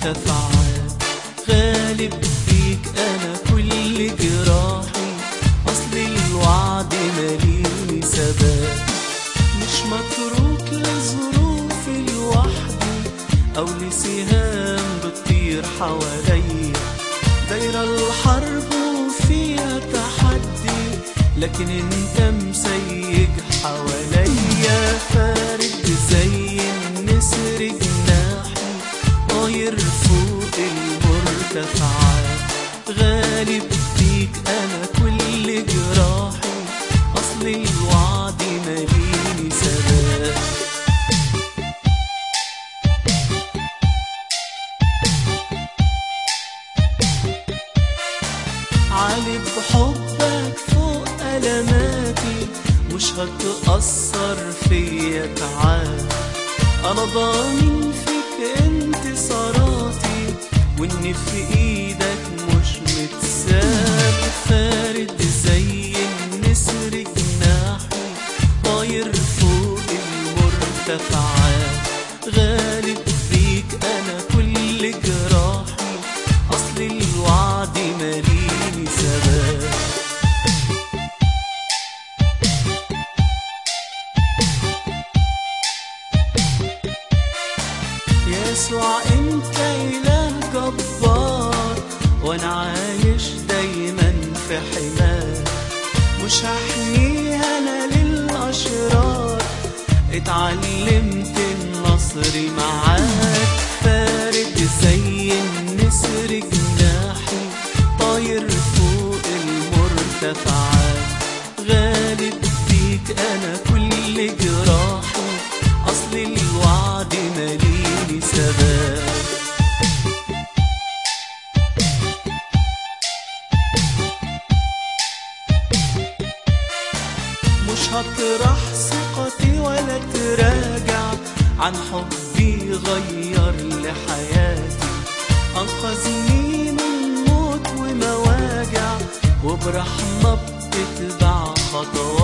مرتفعات غالب فيك انا كل جراحي اصل الوعد ماليني ثبات مش متروك لظروفي لوحدي او لسهام بتطير حواليا دايرة الحرب وفيها تحدي لكن انت مسيج حواليا فارد زي النسر جناحي طاير فوق المرتفعات غالب فيك انا كل جراحي اصل الوعد ماليني ثبات عالي بحبك فوق ألماتي مش هتأثر فيا تعال أنا ضامن فيك انتصاراتي وإني في إيدك مش متساب فارد زي النسر جناحي طاير فوق المرتفعات غالب فيك أنا كل جراحي أصل الوعد ماليني ثبات يسوع انت اله جبار وانا عايش دايما في حماك مش هحنيها انا للاشرار اتعلمت النصر معاك فارد زي النسر جناحي طاير فوق المرتفعات غالب فيك انا كل جراحي اصل الوعد ماليني ثبات مش هطرح ثقتي ولا تراجع عن حبي غير لحياتي أنقذني من موت ومواجع وبرحمة بتتبع خطواتي